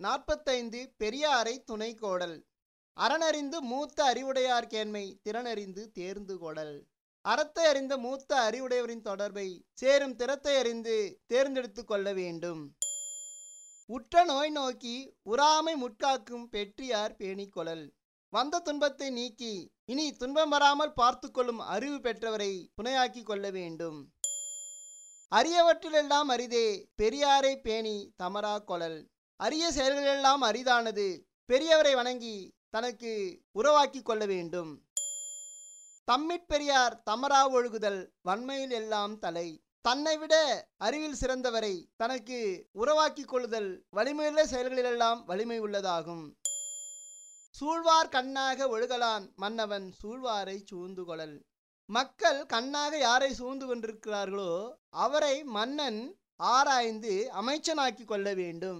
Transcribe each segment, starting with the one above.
நாற்பத்தைந்து பெரியாரை துணை கோடல் அறனறிந்து மூத்த அறிவுடையார் கேண்மை திறனறிந்து தேர்ந்து கொடல் அறத்தை அறிந்த மூத்த அறிவுடையவரின் தொடர்பை சேரும் திறத்தை அறிந்து தேர்ந்தெடுத்து கொள்ள வேண்டும் உற்ற நோய் நோக்கி உறாமை முட்காக்கும் பெற்றியார் பேணிக் கொளல் வந்த துன்பத்தை நீக்கி இனி துன்பம் வராமல் பார்த்து கொள்ளும் அறிவு பெற்றவரை துணையாக்கி கொள்ள வேண்டும் அரியவற்றிலெல்லாம் அரிதே பெரியாரை பேணி தமரா கொளல் அரிய செயல்களெல்லாம் அரிதானது பெரியவரை வணங்கி தனக்கு உறவாக்கி கொள்ள வேண்டும் தம்மிற் பெரியார் தமரா ஒழுகுதல் வன்மையில் எல்லாம் தலை தன்னை விட அறிவில் சிறந்தவரை தனக்கு உறவாக்கிக் கொள்ளுதல் வலிமையுள்ள செயல்களிலெல்லாம் வலிமை உள்ளதாகும் சூழ்வார் கண்ணாக ஒழுகலான் மன்னவன் சூழ்வாரை சூழ்ந்து கொளல் மக்கள் கண்ணாக யாரை சூழ்ந்து கொண்டிருக்கிறார்களோ அவரை மன்னன் ஆராய்ந்து அமைச்சனாக்கி கொள்ள வேண்டும்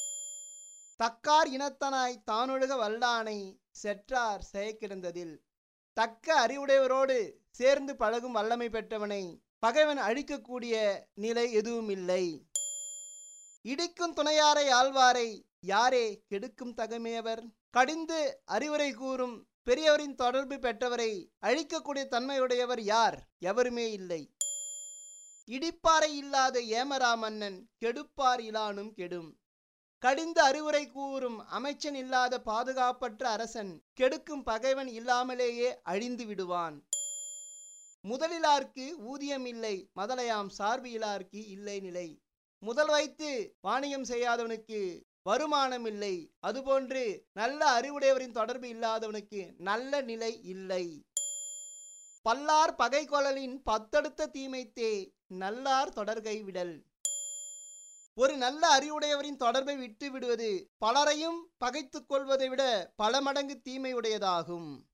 தக்கார் இனத்தனாய் தானொழுக வல்லானை செற்றார் செயக்கிடந்ததில் தக்க அறிவுடையவரோடு சேர்ந்து பழகும் வல்லமை பெற்றவனை பகைவன் அழிக்கக்கூடிய நிலை எதுவும் இல்லை இடிக்கும் துணையாரை ஆழ்வாரை யாரே கெடுக்கும் தகமையவர் கடிந்து அறிவுரை கூறும் பெரியவரின் தொடர்பு பெற்றவரை அழிக்கக்கூடிய தன்மையுடையவர் யார் எவருமே இல்லை இடிப்பாறை இல்லாத ஏமரா மன்னன் கெடுப்பார் இலானும் கெடும் கடிந்து அறிவுரை கூறும் அமைச்சன் இல்லாத பாதுகாப்பற்ற அரசன் கெடுக்கும் பகைவன் இல்லாமலேயே அழிந்து விடுவான் முதலிலார்க்கு ஊதியம் இல்லை மதலையாம் சார்பு இலார்க்கு இல்லை நிலை முதல் வைத்து வாணிகம் செய்யாதவனுக்கு வருமானம் இல்லை அதுபோன்று நல்ல அறிவுடையவரின் தொடர்பு இல்லாதவனுக்கு நல்ல நிலை இல்லை பல்லார் பகை கொழலின் பத்தடுத்த தீமைத்தே நல்லார் தொடர்கை விடல் ஒரு நல்ல அறிவுடையவரின் தொடர்பை விட்டு விடுவது பலரையும் பகைத்துக் கொள்வதை விட பல மடங்கு தீமையுடையதாகும்